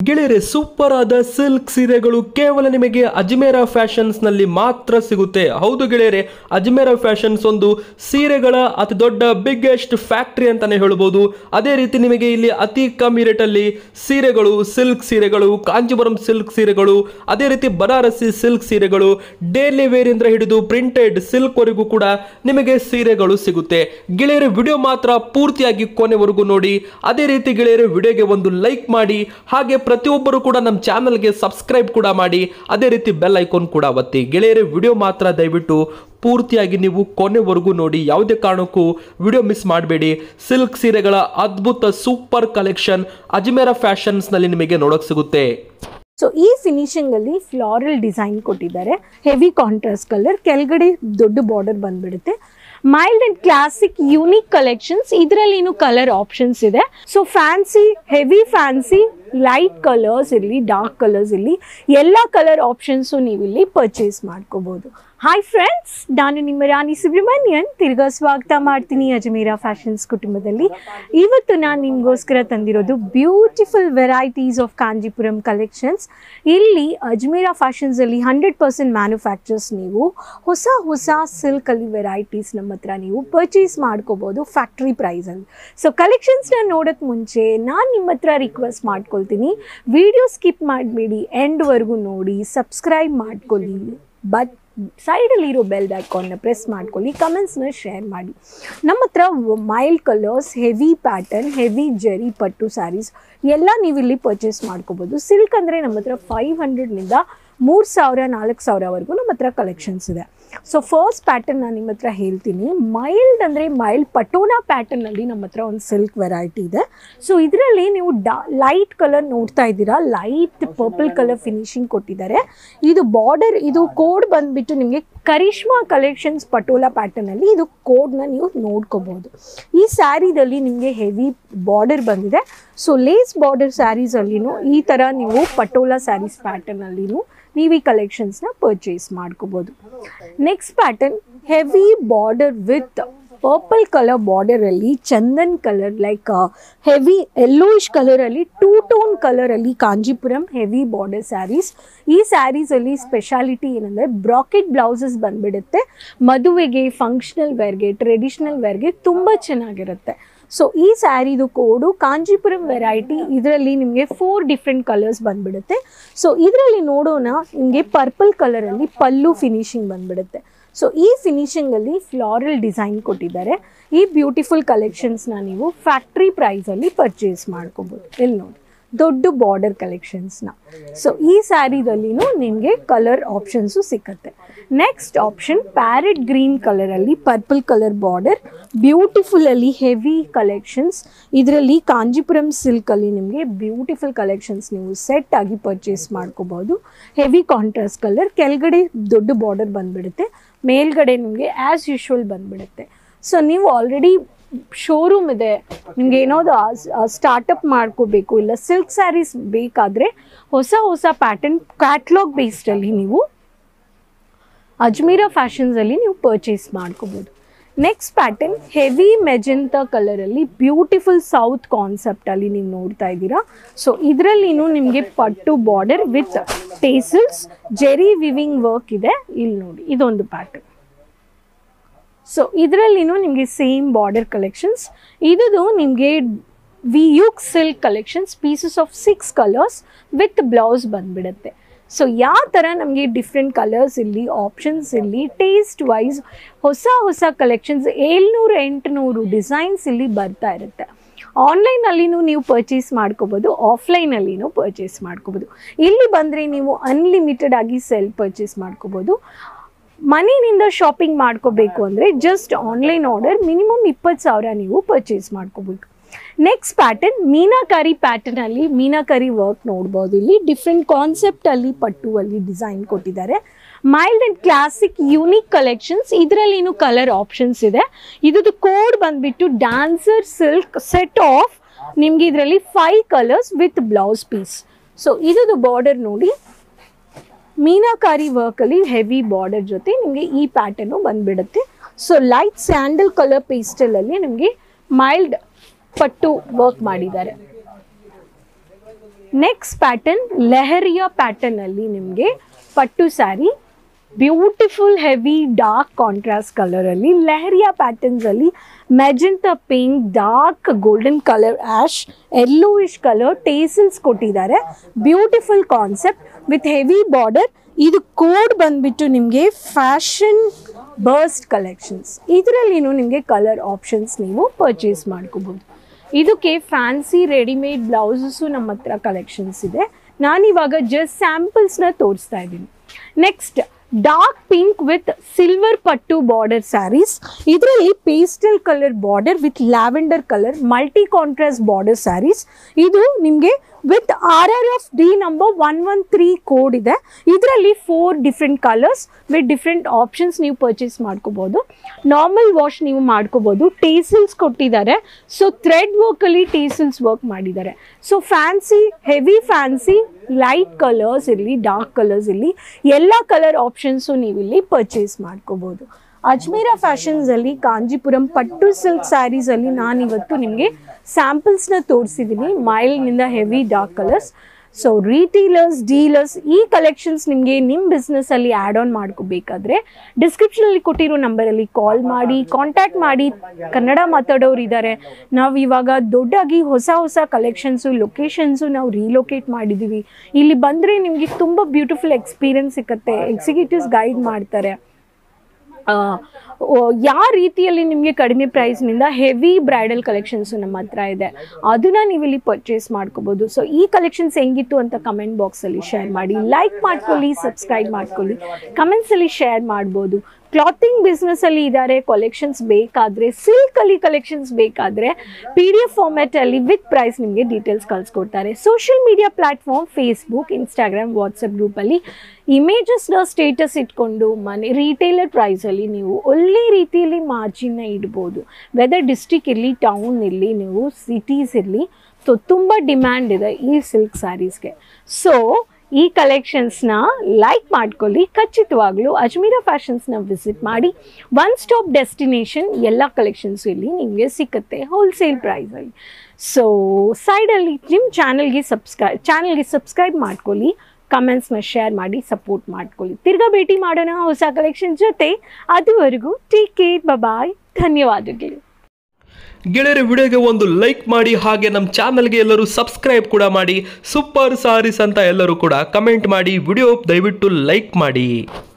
ಗೆಳೆಯರೆ ಸೂಪರ್ ಆದ ಸಿಲ್ಕ್ ಸೀರೆಗಳು ಕೇವಲ ನಿಮಗೆ ಅಜ್ಮೇರ ಫ್ಯಾಷನ್ಸ್ ನಲ್ಲಿ ಮಾತ್ರ ಸಿಗುತ್ತೆ ಹೌದು ಗೆಳೆಯರೆ ಅಜ್ಮೇರ ಫ್ಯಾಷನ್ಸ್ ಒಂದು ಸೀರೆಗಳ ಅತಿ ದೊಡ್ಡ ಬಿಗ್ಗೆಸ್ಟ್ ಫ್ಯಾಕ್ಟರಿ ಅಂತಾನೆ ಹೇಳ್ಬೋದು ಅದೇ ರೀತಿ ನಿಮಗೆ ಇಲ್ಲಿ ಅತಿ ಕಮ್ಮಿ ರೇಟಲ್ಲಿ ಸೀರೆಗಳು ಸಿಲ್ಕ್ ಸೀರೆಗಳು ಕಾಂಜೀವರಂ ಸಿಲ್ಕ್ ಸೀರೆಗಳು ಅದೇ ರೀತಿ ಬನಾರಸಿ ಸಿಲ್ಕ್ ಸೀರೆಗಳು ಡೈಲಿ ವೇರ್ ಇಂದ ಹಿಡಿದು ಪ್ರಿಂಟೆಡ್ ಸಿಲ್ಕ್ ವರೆಗೂ ಕೂಡ ನಿಮಗೆ ಸೀರೆಗಳು ಸಿಗುತ್ತೆ ಗೆಳೆಯರೆ ವಿಡಿಯೋ ಮಾತ್ರ ಪೂರ್ತಿಯಾಗಿ ಕೊನೆವರೆಗೂ ನೋಡಿ ಅದೇ ರೀತಿ ಗೆಳೆಯರೆ ವಿಡಿಯೋಗೆ ಒಂದು ಲೈಕ್ ಮಾಡಿ ಹಾಗೆ ಪ್ರತಿಯೊಬ್ಬರು ಕೂಡ ನಮ್ಮ ಚಾನಲ್ಗೆ ಸಬ್ಸ್ಕ್ರೈಬ್ ಕೂಡ ಮಾಡಿ ಅದೇ ರೀತಿ ಬೆಲ್ ಐಕಾನ್ ಕೂಡ ಒತ್ತಿ ಗೆಳೆಯರೆ ವಿಡಿಯೋ ಮಾತ್ರ ದಯವಿಟ್ಟು ಪೂರ್ತಿಯಾಗಿ ನೀವು ಕೊನೆವರೆಗೂ ನೋಡಿ ಯಾವುದೇ ಕಾರಣಕ್ಕೂ ವಿಡಿಯೋ ಮಿಸ್ ಮಾಡಬೇಡಿ ಸಿಲ್ಕ್ ಸೀರೆಗಳ ಅದ್ಭುತ ಸೂಪರ್ ಕಲೆಕ್ಷನ್ ಅಜ್ಮೇರ ಫ್ಯಾಷನ್ಸ್ನಲ್ಲಿ ನಿಮಗೆ ನೋಡೋಕೆ ಸಿಗುತ್ತೆ ಸೊ ಈ ಫಿನಿಶಿಂಗ್ ಅಲ್ಲಿ ಫ್ಲಾರಲ್ ಡಿಸೈನ್ ಕೊಟ್ಟಿದ್ದಾರೆ ಹೆವಿ ಕಾಂಟ್ರಾಸ್ಟ್ ಕಲರ್ ಕೆಳಗಡೆ ದೊಡ್ಡ ಬಾರ್ಡರ್ ಬಂದ್ಬಿಡುತ್ತೆ mild and classic unique collections ಇದರಲ್ಲಿ ಏನು ಕಲರ್ ಆಪ್ಷನ್ಸ್ ಇದೆ so fancy heavy fancy light colours ಇರಲಿ ಡಾರ್ಕ್ ಕಲರ್ಸ್ ಇರಲಿ ಎಲ್ಲ ಕಲರ್ ಆಪ್ಷನ್ಸು ನೀವು ಇಲ್ಲಿ ಪರ್ಚೇಸ್ ಮಾಡ್ಕೋಬಹುದು ಹಾಯ್ ಫ್ರೆಂಡ್ಸ್ ನಾನು ನಿಮ್ಮ ರಾಣಿ ಸುಬ್ರಹ್ಮಣ್ಯನ್ ತಿರ್ಗಾ ಸ್ವಾಗತ ಮಾಡ್ತೀನಿ ಅಜ್ಮೀರ ಫ್ಯಾಷನ್ಸ್ ಕುಟುಂಬದಲ್ಲಿ ಇವತ್ತು ನಾನು ನಿಮಗೋಸ್ಕರ ತಂದಿರೋದು beautiful varieties of Kanchipuram collections ಇಲ್ಲಿ ಅಜ್ಮೀರ ಫ್ಯಾಷನ್ಸಲ್ಲಿ ಹಂಡ್ರೆಡ್ ಪರ್ಸೆಂಟ್ ಮ್ಯಾನುಫ್ಯಾಕ್ಚರ್ಸ್ ನೀವು ಹೊಸ ಹೊಸ ಸಿಲ್ಕಲ್ಲಿ ವೆರೈಟೀಸ್ ನಮ್ಮ ಹತ್ರ ನೀವು ಪರ್ಚೇಸ್ ಮಾಡ್ಕೋಬೋದು ಫ್ಯಾಕ್ಟ್ರಿ ಪ್ರೈಸಲ್ಲಿ ಸೊ ಕಲೆಕ್ಷನ್ಸ್ನ ನೋಡೋಕ್ಕೆ ಮುಂಚೆ ನಾನು ನಿಮ್ಮ ಹತ್ರ ರಿಕ್ವೆಸ್ಟ್ ಮಾಡ್ಕೊಳ್ತೀನಿ ವಿಡಿಯೋ ಸ್ಕಿಪ್ ಮಾಡಬೇಡಿ ಎಂಡ್ವರೆಗೂ ನೋಡಿ ಸಬ್ಸ್ಕ್ರೈಬ್ ಮಾಡ್ಕೊಳ್ಳಿ ಬಟ್ ಸೈಡಲ್ಲಿ ಇರೋ ಬೆಲ್ ಐಕಾನ್ನ ಪ್ರೆಸ್ ಮಾಡ್ಕೊಳ್ಳಿ ಕಮೆಂಟ್ಸ್ನ ಶೇರ್ ಮಾಡಿ ನಮ್ಮ ಹತ್ರ mild colours heavy pattern heavy zari pattu saris ಎಲ್ಲ ನೀವು ಇಲ್ಲಿ ಪರ್ಚೇಸ್ ಮಾಡ್ಕೋಬೋದು ಸಿಲ್ಕ್ ಅಂದರೆ ನಮ್ಮ ಹತ್ರ ಫೈವ್ ಹಂಡ್ರೆಡ್ನಿಂದ ಮೂರು ಸಾವಿರ ನಾಲ್ಕು ಸಾವಿರವರೆಗೂ ನಮ್ಮ ಹತ್ರ ಕಲೆಕ್ಷನ್ಸ್ ಇದೆ ಸೊ ಫಸ್ಟ್ ಪ್ಯಾಟರ್ನ್ ನಾನು ನಿಮ್ಮ ಹತ್ರ ಹೇಳ್ತೀನಿ ಮೈಲ್ಡ್ ಅಂದರೆ ಮೈಲ್ಡ್ ಪಟೋನಾ ಪ್ಯಾಟರ್ನಲ್ಲಿ ನಮ್ಮ ಹತ್ರ ಒಂದು ಸಿಲ್ಕ್ ವೆರೈಟಿ ಇದೆ ಸೊ ಇದರಲ್ಲಿ ನೀವು ಡಾ ಲೈಟ್ ಕಲರ್ ನೋಡ್ತಾ ಇದ್ದೀರಾ ಲೈಟ್ ಪರ್ಪಲ್ ಕಲರ್ ಫಿನಿಶಿಂಗ್ ಕೊಟ್ಟಿದ್ದಾರೆ ಇದು ಬಾರ್ಡರ್ ಇದು ಕೋಡ್ ಬಂದುಬಿಟ್ಟು ನಿಮಗೆ ಕರಿಷ್ಮಾ ಕಲೆಕ್ಷನ್ಸ್ ಪಟೋಲಾ ಪ್ಯಾಟರ್ನಲ್ಲಿ ಇದು ಕೋಡ್ನ ನೀವು ನೋಡ್ಕೋಬೋದು ಈ ಸ್ಯಾರಿದಲ್ಲಿ ನಿಮಗೆ ಹೆವಿ ಬಾರ್ಡರ್ ಬಂದಿದೆ ಸೊ ಲೇಸ್ ಬಾರ್ಡರ್ ಸ್ಯಾರೀಸಲ್ಲಿನೂ ಈ ಥರ ನೀವು ಪಟೋಲಾ ಸ್ಯಾರೀಸ್ ಪ್ಯಾಟರ್ನಲ್ಲಿನೂ ನೀವು ಈ ಕಲೆಕ್ಷನ್ಸ್ನ ಪರ್ಚೇಸ್ ಮಾಡ್ಕೋಬೋದು next pattern heavy border with purple colour ಬಾರ್ಡರಲ್ಲಿ chandan colour like heavy yellowish ಕಲರಲ್ಲಿ ಟೂ ಟೋನ್ ಕಲರಲ್ಲಿ ಕಾಂಜೀಪುರಂ ಹೆವಿ ಬಾರ್ಡರ್ ಸ್ಯಾರೀಸ್ ಈ ಸ್ಯಾರೀಸಲ್ಲಿ ಸ್ಪೆಷಾಲಿಟಿ ಏನಂದರೆ ಬ್ರಾಕೆಟ್ ಬ್ಲೌಸಸ್ ಬಂದ್ಬಿಡುತ್ತೆ ಮದುವೆಗೆ ಫಂಕ್ಷನಲ್ ವೇರ್ಗೆ ಟ್ರೆಡಿಷ್ನಲ್ ವೇರ್ಗೆ ತುಂಬ ಚೆನ್ನಾಗಿರುತ್ತೆ ಸೊ ಈ ಸ್ಯಾರಿದು ಕೋಡು ಕಾಂಜೀಪುರಂ ವೆರೈಟಿ ಇದರಲ್ಲಿ ನಿಮಗೆ ಫೋರ್ ಡಿಫ್ರೆಂಟ್ ಕಲರ್ಸ್ ಬಂದ್ಬಿಡುತ್ತೆ ಸೊ ಇದರಲ್ಲಿ ನೋಡೋಣ ನಿಮಗೆ ಪರ್ಪಲ್ ಕಲರಲ್ಲಿ ಪಲ್ಲು ಫಿನಿಶಿಂಗ್ ಬಂದ್ಬಿಡುತ್ತೆ ಸೊ ಈ ಫಿನಿಶಿಂಗಲ್ಲಿ ಫ್ಲಾರಲ್ ಡಿಸೈನ್ ಕೊಟ್ಟಿದ್ದಾರೆ ಈ ಬ್ಯೂಟಿಫುಲ್ ಕಲೆಕ್ಷನ್ಸ್ನ ನೀವು ಫ್ಯಾಕ್ಟ್ರಿ ಪ್ರೈಸಲ್ಲಿ ಪರ್ಚೇಸ್ ಮಾಡ್ಕೋಬೋದು ಇಲ್ಲಿ ನೋಡಿ ದೊಡ್ಡ ಬಾರ್ಡರ್ ಕಲೆಕ್ಷನ್ಸ್ನ ಸೊ ಈ ಸ್ಯಾರಿದಲ್ಲಿನೂ ನಿಮಗೆ ಕಲರ್ ಆಪ್ಷನ್ಸು ಸಿಕ್ಕತ್ತೆ ನೆಕ್ಸ್ಟ್ ಆಪ್ಷನ್ ಪ್ಯಾರೆಟ್ ಗ್ರೀನ್ ಕಲರಲ್ಲಿ ಪರ್ಪಲ್ ಕಲರ್ ಬಾರ್ಡರ್ ಬ್ಯೂಟಿಫುಲ್ಲಲ್ಲಿ ಹೆವಿ ಕಲೆಕ್ಷನ್ಸ್ ಇದರಲ್ಲಿ ಕಾಂಜೀಪುರಂ ಸಿಲ್ಕಲ್ಲಿ ನಿಮಗೆ ಬ್ಯೂಟಿಫುಲ್ ಕಲೆಕ್ಷನ್ಸ್ ನೀವು ಸೆಟ್ ಆಗಿ ಪರ್ಚೇಸ್ ಮಾಡ್ಕೋಬೋದು ಹೆವಿ ಕಾಂಟ್ರಾಸ್ಟ್ ಕಲರ್ ಕೆಳಗಡೆ ದೊಡ್ಡ ಬಾರ್ಡರ್ ಬಂದ್ಬಿಡುತ್ತೆ ಮೇಲ್ಗಡೆ ನಿಮಗೆ ಆ್ಯಸ್ ಯೂಶ್ವಲ್ ಬಂದ್ಬಿಡುತ್ತೆ ಸೊ ನೀವು ಆಲ್ರೆಡಿ ಶೋರೂಮ್ ಇದೆ ನಿಮ್ಗೆ ಏನಾದ್ರು ಸ್ಟಾರ್ಟಪ್ ಮಾಡ್ಕೋಬೇಕು ಇಲ್ಲ ಸಿಲ್ಕ್ ಸ್ಯಾರೀಸ್ ಬೇಕಾದರೆ ಹೊಸ ಹೊಸ ಪ್ಯಾಟರ್ನ್ ಕ್ಯಾಟ್ಲಾಗ್ ಬೇಸ್ಡಲ್ಲಿ ನೀವು ಅಜ್ಮೀರಾ ಫ್ಯಾಷನ್ಸಲ್ಲಿ ನೀವು ಪರ್ಚೇಸ್ ಮಾಡ್ಕೋಬೋದು ನೆಕ್ಸ್ಟ್ ಪ್ಯಾಟರ್ನ್ ಹೆವಿ ಮೆಜೆಂತಾ ಕಲರಲ್ಲಿ ಬ್ಯೂಟಿಫುಲ್ ಸೌತ್ ಕಾನ್ಸೆಪ್ಟಲ್ಲಿ ನೀವು ನೋಡ್ತಾ ಇದ್ದೀರಾ ಸೊ ಇದರಲ್ಲಿನೂ ನಿಮಗೆ pattu border with tassels zari weaving work ಇದೆ ಇಲ್ಲಿ ನೋಡಿ ಇದೊಂದು ಪ್ಯಾಟರ್ನ್ ಸೊ ಇದರಲ್ಲಿನೂ ನಿಮಗೆ ಸೇಮ್ ಬಾರ್ಡರ್ ಕಲೆಕ್ಷನ್ಸ್ ಇದು ನಿಮಗೆ ವಿ ಯುಕ್ silk collections pieces of six colours with blouse ಬಂದ್ಬಿಡುತ್ತೆ ಸೊ ಯಾವ ಥರ ನಮಗೆ ಡಿಫ್ರೆಂಟ್ ಕಲರ್ಸ್ ಇಲ್ಲಿ ಆಪ್ಷನ್ಸ್ ಇಲ್ಲಿ ಟೇಸ್ಟ್ ವೈಸ್ ಹೊಸ ಹೊಸ ಕಲೆಕ್ಷನ್ಸ್ ಏಳ್ನೂರು ಎಂಟುನೂರು ಡಿಸೈನ್ಸ್ ಇಲ್ಲಿ ಬರ್ತಾ ಇರುತ್ತೆ ಆನ್ಲೈನಲ್ಲಿನೂ ನೀವು ಪರ್ಚೇಸ್ ಮಾಡ್ಕೋಬೋದು ಆಫ್ಲೈನಲ್ಲಿನೂ ಪರ್ಚೇಸ್ ಮಾಡ್ಕೋಬೋದು ಇಲ್ಲಿ ಬಂದರೆ ನೀವು ಅನ್ಲಿಮಿಟೆಡ್ ಆಗಿ ಸೆಲ್ ಪರ್ಚೇಸ್ ಮಾಡ್ಕೋಬೋದು ಮನೆಯಿಂದ ಶಾಪಿಂಗ್ ಮಾಡ್ಕೋಬೇಕು ಅಂದರೆ ಜಸ್ಟ್ ಆನ್ಲೈನ್ ಆರ್ಡರ್ ಮಿನಿಮಮ್ ಇಪ್ಪತ್ತು ಸಾವಿರ ನೀವು ಪರ್ಚೇಸ್ ಮಾಡ್ಕೋಬೇಕು ನೆಕ್ಸ್ಟ್ ಪ್ಯಾಟರ್ನ್ ಮೀನಾಕಾರಿ ಪ್ಯಾಟರ್ನಲ್ಲಿ ಮೀನಾಕಾರಿ ವರ್ಕ್ ನೋಡ್ಬೋದು ಇಲ್ಲಿ ಡಿಫ್ರೆಂಟ್ ಕಾನ್ಸೆಪ್ಟಲ್ಲಿ ಪಟ್ಟುವಲ್ಲಿ ಡಿಸೈನ್ ಕೊಟ್ಟಿದ್ದಾರೆ mild and classic unique collections ಇದರಲ್ಲಿನೂ ಕಲರ್ ಆಪ್ಷನ್ಸ್ ಇದೆ ಇದ್ರದ್ದು ಕೋಡ್ ಬಂದ್ಬಿಟ್ಟು ಡ್ಯಾನ್ಸರ್ ಸಿಲ್ಕ್ ಸೆಟ್ ಆಫ್ ನಿಮಗೆ ಇದರಲ್ಲಿ five colours with blouse piece so ಇದ್ರದ್ದು ಬಾರ್ಡರ್ ನೋಡಿ ಮೀನಾಕಾರಿ ವರ್ಕಲ್ಲಿ ಹೆವಿ ಬಾರ್ಡರ್ ಜೊತೆ ನಿಮಗೆ ಈ ಪ್ಯಾಟರ್ನು ಬಂದ್ಬಿಡುತ್ತೆ ಸೊ ಲೈಟ್ ಸ್ಯಾಂಡಲ್ ಕಲರ್ ಪೇಸ್ಟಲಲ್ಲಿ ನಿಮಗೆ ಮೈಲ್ಡ್ ಪಟ್ಟು ವರ್ಕ್ ಮಾಡಿದ್ದಾರೆ ನೆಕ್ಸ್ಟ್ ಪ್ಯಾಟರ್ನ್ ಲೆಹರಿಯಾ ಪ್ಯಾಟರ್ನ್ ಅಲ್ಲಿ ನಿಮಗೆ pattu saree beautiful heavy dark contrast ಕಲರಲ್ಲಿ ಲೆಹರಿಯಾ ಪ್ಯಾಟರ್ನ್ಸ್ ಅಲ್ಲಿ magenta pink dark golden colour ash yellowish colour tassels ಕೊಟ್ಟಿದ್ದಾರೆ beautiful concept with heavy border ಇದು ಕೋಡ್ ಬಂದ್ಬಿಟ್ಟು ನಿಮಗೆ ಫ್ಯಾಷನ್ ಬರ್ಸ್ಟ್ ಕಲೆಕ್ಷನ್ಸ್ ಇದರಲ್ಲಿನೂ ನಿಮಗೆ ಕಲರ್ ಆಪ್ಷನ್ಸ್ ನೀವು ಪರ್ಚೇಸ್ ಮಾಡ್ಕೋಬಹುದು ಇದಕ್ಕೆ ಫ್ಯಾನ್ಸಿ ರೆಡಿಮೇಡ್ ಬ್ಲೌಸಸ್ಸು ನಮ್ಮ ಹತ್ರ ಕಲೆಕ್ಷನ್ಸ್ ಇದೆ ನಾನಿವಾಗ ಜಸ್ಟ್ ಸ್ಯಾಂಪಲ್ಸ್ನ ತೋರಿಸ್ತಾ ಇದ್ದೀನಿ next dark pink with silver pattu border sarees ಇದರಲ್ಲಿ pastel colour border with lavender colour multi contrast border sarees ಇದು ನಿಮಗೆ with R R F D number one one three code ಇದೆ ಇದರಲ್ಲಿ four different colours with different options ನೀವು purchase ಮಾಡ್ಕೋಬೋದು normal wash ನೀವು ಮಾಡ್ಕೋಬೋದು tassels ಕೊಟ್ಟಿದ್ದಾರೆ ಸೊ ಥ್ರೆಡ್ ವರ್ಕಲ್ಲಿ ಟೇಸಲ್ಸ್ ವರ್ಕ್ ಮಾಡಿದ್ದಾರೆ so fancy heavy fancy light colours ಇರಲಿ ಡಾರ್ಕ್ ಕಲರ್ಸ್ ಇರಲಿ ಎಲ್ಲ ಕಲರ್ ಆಪ್ಷನ್ಸು ನೀವು ಇಲ್ಲಿ ಪರ್ಚೇಸ್ ಮಾಡ್ಕೋಬೋದು ಅಜ್ಮೀರಾ ಫ್ಯಾಷನ್ಸಲ್ಲಿ ಕಾಂಜಿಪುರಂ ಪಟ್ಟು ಸಿಲ್ಕ್ ಸ್ಯಾರೀಸಲ್ಲಿ ನಾನಿವತ್ತು ನಿಮಗೆ ಸ್ಯಾಂಪಲ್ಸ್ನ ತೋರಿಸಿದ್ದೀನಿ ಮೈಲ್ನಿಂದ heavy dark colours so retailers dealers ಈ ಕಲೆಕ್ಷನ್ಸ್ ನಿಮಗೆ ನಿಮ್ಮ ಬಿಸ್ನೆಸ್ಸಲ್ಲಿ ಆ್ಯಡ್ ಆನ್ ಮಾಡ್ಕೋಬೇಕಾದ್ರೆ ಡಿಸ್ಕ್ರಿಪ್ಷನಲ್ಲಿ ಕೊಟ್ಟಿರೋ ನಂಬರಲ್ಲಿ ಕಾಲ್ ಮಾಡಿ ಕಾಂಟ್ಯಾಕ್ಟ್ ಮಾಡಿ ಕನ್ನಡ ಮಾತಾಡೋರು ಇದ್ದಾರೆ ನಾವು ಇವಾಗ ದೊಡ್ಡಾಗಿ ಹೊಸ ಹೊಸ ಕಲೆಕ್ಷನ್ಸು ಲೊಕೇಶನ್ಸು ನಾವು ರೀಲೊಕೇಟ್ ಮಾಡಿದ್ದೀವಿ ಇಲ್ಲಿ ಬಂದರೆ ನಿಮಗೆ ತುಂಬ ಬ್ಯೂಟಿಫುಲ್ ಎಕ್ಸ್ಪೀರಿಯನ್ಸ್ ಸಿಕ್ಕತ್ತೆ ಎಕ್ಸಿಕ್ಯೂಟಿವ್ಸ್ ಗೈಡ್ ಮಾಡ್ತಾರೆ ಯಾವ ರೀತಿಯಲ್ಲಿ ನಿಮಗೆ ಕಡಿಮೆ ಪ್ರೈಸ್ನಿಂದ ಹೆವಿ ಬ್ರೈಡಲ್ ಕಲೆಕ್ಷನ್ಸು ನಮ್ಮ ಹತ್ರ ಇದೆ ಅದನ್ನ ನೀವು ಇಲ್ಲಿ ಪರ್ಚೇಸ್ ಮಾಡ್ಕೋಬೋದು ಸೊ ಈ ಕಲೆಕ್ಷನ್ಸ್ ಹೆಂಗಿತ್ತು ಅಂತ ಕಮೆಂಟ್ ಬಾಕ್ಸಲ್ಲಿ ಶೇರ್ ಮಾಡಿ ಲೈಕ್ ಮಾಡ್ಕೊಳ್ಳಿ ಸಬ್ಸ್ಕ್ರೈಬ್ ಮಾಡ್ಕೊಳ್ಳಿ ಕಮೆಂಟ್ಸಲ್ಲಿ ಶೇರ್ ಮಾಡ್ಬೋದು ಕ್ಲಾತಿಂಗ್ ಬಿಸ್ನೆಸ್ಸಲ್ಲಿ ಇದ್ದಾರೆ ಕಲೆಕ್ಷನ್ಸ್ ಬೇಕಾದರೆ ಸಿಲ್ಕಲ್ಲಿ ಕಲೆಕ್ಷನ್ಸ್ ಬೇಕಾದರೆ ಪಿ ಡಿ ಎಫ್ ಫಾರ್ಮ್ಯಾಟಲ್ಲಿ ವಿತ್ ಪ್ರೈಸ್ ನಿಮಗೆ ಡೀಟೇಲ್ಸ್ ಕಳಿಸ್ಕೊಡ್ತಾರೆ social media platform Facebook Instagram WhatsApp ಗ್ರೂಪಲ್ಲಿ ಇಮೇಜಸ್ನ ಸ್ಟೇಟಸ್ ಇಟ್ಕೊಂಡು ಮನೆ ರೀಟೇಲರ್ ಪ್ರೈಸಲ್ಲಿ ನೀವು ಒಳ್ಳೆ ರೀತಿಯಲ್ಲಿ ಮಾರ್ಜಿನ್ನ ಇಡ್ಬೋದು ವೆದರ್ ಡಿಸ್ಟಿಕ್ ಇರಲಿ ಟೌನ್ ಇರಲಿ ನೀವು ಸಿಟೀಸ್ ಇರಲಿ ಸೊ ತುಂಬ ಡಿಮ್ಯಾಂಡ್ ಇದೆ ಈ ಸಿಲ್ಕ್ ಸ್ಯಾರೀಸ್ಗೆ ಸೊ ಈ ಕಲೆಕ್ಷನ್ಸ್ನ ಲೈಕ್ ಮಾಡ್ಕೊಳ್ಳಿ ಖಚಿತವಾಗ್ಲೂ ಅಜ್ಮೀರಾ ಫ್ಯಾಷನ್ಸ್ನ ವಿಸಿಟ್ ಮಾಡಿ ಒನ್ ಸ್ಟಾಪ್ ಡೆಸ್ಟಿನೇಷನ್ ಎಲ್ಲ ಕಲೆಕ್ಷನ್ಸು ಇಲ್ಲಿ ನಿಮಗೆ ಸಿಕ್ಕತ್ತೆ ಹೋಲ್ಸೇಲ್ ಪ್ರೈಸಲ್ಲಿ ಸೊ ಸೈಡಲ್ಲಿ ನಿಮ್ಮ ಚಾನಲ್ಗೆ ಸಬ್ಸ್ಕ್ರೈ ಚಾನಲ್ಗೆ ಸಬ್ಸ್ಕ್ರೈಬ್ ಮಾಡ್ಕೊಳ್ಳಿ ಕಮೆಂಟ್ಸ್ನ ಶೇರ್ ಮಾಡಿ ಸಪೋರ್ಟ್ ಮಾಡ್ಕೊಳ್ಳಿ ತಿರ್ಗಾ ಭೇಟಿ ಮಾಡೋಣ ಹೊಸ ಕಲೆಕ್ಷನ್ ಜೊತೆ ಅದುವರೆಗೂ ಟೇಕ್ ಕೇರ್ ಬಾಯ್ ಧನ್ಯವಾದಗಳು ಗೆಳೆಯರ ವಿಡಿಯೋಗೆ ಒಂದು ಲೈಕ್ ಮಾಡಿ ಹಾಗೆ ನಮ್ಮ ಚಾನಲ್ಗೆ ಎಲ್ಲರೂ ಸಬ್ಸ್ಕ್ರೈಬ್ ಕೂಡ ಮಾಡಿ ಸೂಪರ್ ಸಾರೀಸ್ ಅಂತ ಎಲ್ಲರೂ ಕೂಡ ಕಮೆಂಟ್ ಮಾಡಿ ವಿಡಿಯೋ ದಯವಿಟ್ಟು ಲೈಕ್ ಮಾಡಿ